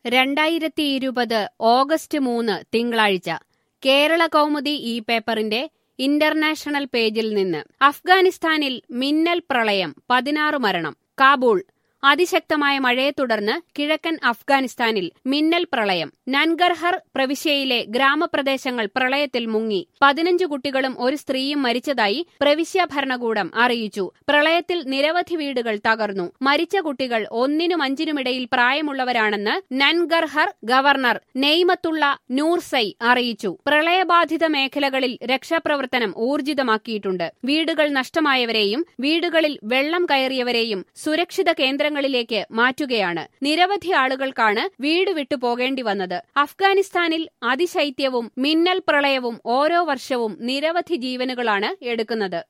രണ്ടായിരത്തി ഇരുപത് ഓഗസ്റ്റ് മൂന്ന് തിങ്കളാഴ്ച കേരള കൗമുദി ഈ പേപ്പറിന്റെ ഇന്റർനാഷണൽ പേജിൽ നിന്ന് അഫ്ഗാനിസ്ഥാനിൽ മിന്നൽ പ്രളയം പതിനാറ് മരണം കാബൂൾ അതിശക്തമായ മഴയെ തുടർന്ന് കിഴക്കൻ അഫ്ഗാനിസ്ഥാനിൽ മിന്നൽ പ്രളയം നൻഗർഹർ പ്രവിശ്യയിലെ ഗ്രാമപ്രദേശങ്ങൾ പ്രളയത്തിൽ മുങ്ങി പതിനഞ്ച് കുട്ടികളും ഒരു സ്ത്രീയും മരിച്ചതായി പ്രവിശ്യ ഭരണകൂടം അറിയിച്ചു പ്രളയത്തിൽ നിരവധി വീടുകൾ തകർന്നു മരിച്ച കുട്ടികൾ ഒന്നിനും അഞ്ചിനുമിടയിൽ പ്രായമുള്ളവരാണെന്ന് നൻഗർഹർ ഗവർണർ നെയ്മത്തുള്ള നൂർസൈ അറിയിച്ചു പ്രളയബാധിത മേഖലകളിൽ രക്ഷാപ്രവർത്തനം ഊർജിതമാക്കിയിട്ടുണ്ട് വീടുകൾ നഷ്ടമായവരെയും വീടുകളിൽ വെള്ളം കയറിയവരെയും സുരക്ഷിത കേന്ദ്രങ്ങളിലേക്ക് മാറ്റുകയാണ് നിരവധി ആളുകൾക്കാണ് വീട് വിട്ടു പോകേണ്ടി വന്നത് അഫ്ഗാനിസ്ഥാനിൽ അതിശൈത്യവും മിന്നൽ പ്രളയവും ഓരോ വർഷവും നിരവധി ജീവനുകളാണ് എടുക്കുന്നത്